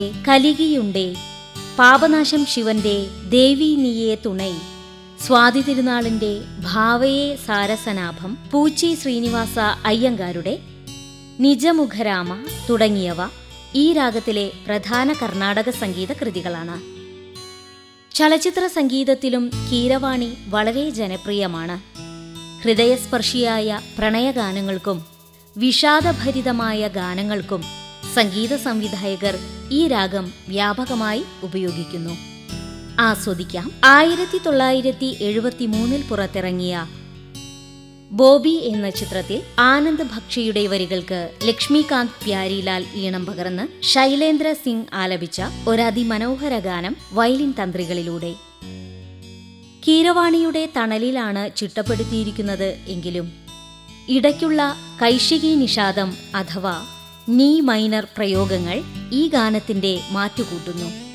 കലികിയുണ്ടേ പാപനാശം ശിവന്റെ ദേവി നീയെ തുണൈ സ്വാതി തിരുനാളിന്റെ ഭാവയെ സാരസനാഭം പൂച്ചി ശ്രീനിവാസ അയ്യങ്കാരുടെ നിജമുഖരാമ തുടങ്ങിയവ ഈ രാഗത്തിലെ പ്രധാന കർണാടക സംഗീത കൃതികളാണ് ചലച്ചിത്ര സംഗീതത്തിലും കീരവാണി വളരെ ജനപ്രിയമാണ് ഹൃദയസ്പർശിയായ പ്രണയഗാനങ്ങൾക്കും വിഷാദഭരിതമായ ഗാനങ്ങൾക്കും സംഗീത സംവിധായകർ ഈ രാഗം വ്യാപകമായി ഉപയോഗിക്കുന്നു ആസ്വദിക്കാം ആയിരത്തി തൊള്ളായിരത്തി എഴുപത്തി മൂന്നിൽ പുറത്തിറങ്ങിയ ബോബി എന്ന ചിത്രത്തിൽ ആനന്ദ് ഭക്ഷിയുടെ വരികൾക്ക് ലക്ഷ്മികാന്ത് പ്യാരിലാൽ ഈണം പകർന്ന് ശൈലേന്ദ്ര സിംഗ് ആലപിച്ച ഒരതിമനോഹര ഗാനം വയലിൻ തന്ത്രികളിലൂടെ കീരവാണിയുടെ തണലിലാണ് ചിട്ടപ്പെടുത്തിയിരിക്കുന്നത് എങ്കിലും ഇടയ്ക്കുള്ള കൈശികി നിഷാദം അഥവാ നീ മൈനർ പ്രയോഗങ്ങൾ ഈ ഗാനത്തിന്റെ മാറ്റുകൂട്ടുന്നു